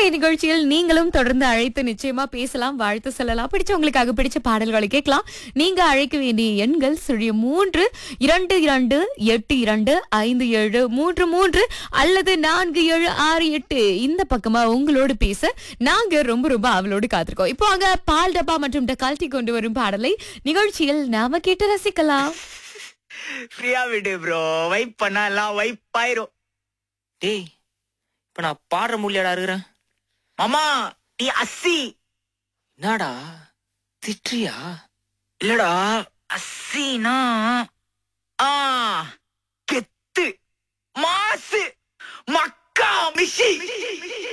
இன்றைய நிகழ்ச்சியில் நீங்களும் தொடர்ந்து அழைத்து நிச்சயமா பேசலாம் வாழ்த்து சொல்லலாம் பிடிச்சவங்களுக்காக பிடிச்ச பாடல்களை கேட்கலாம் நீங்க அழைக்க வேண்டிய எண்கள் சுழிய மூன்று இரண்டு இரண்டு எட்டு இரண்டு ஐந்து ஏழு மூன்று மூன்று அல்லது நான்கு ஏழு ஆறு எட்டு இந்த பக்கமா உங்களோடு பேச நாங்க ரொம்ப ரொம்ப அவளோடு காத்திருக்கோம் இப்போ அங்க பால் டப்பா மற்றும் டக்கால்ட்டி கொண்டு வரும் பாடலை நிகழ்ச்சியில் நாம கேட்டு ரசிக்கலாம் ஃப்ரீயா விடு ப்ரோ வைப் பண்ணலாம் வைப் ஆயிரும் டேய் இப்ப நான் பாடுற முடியாடா இருக்கிறேன் மாமா நீ அஸ்ஸி என்னடா திட்றியா இல்லடா அஸ்ஸினா ஆ கெத்து மாசு மக்கா மிஷி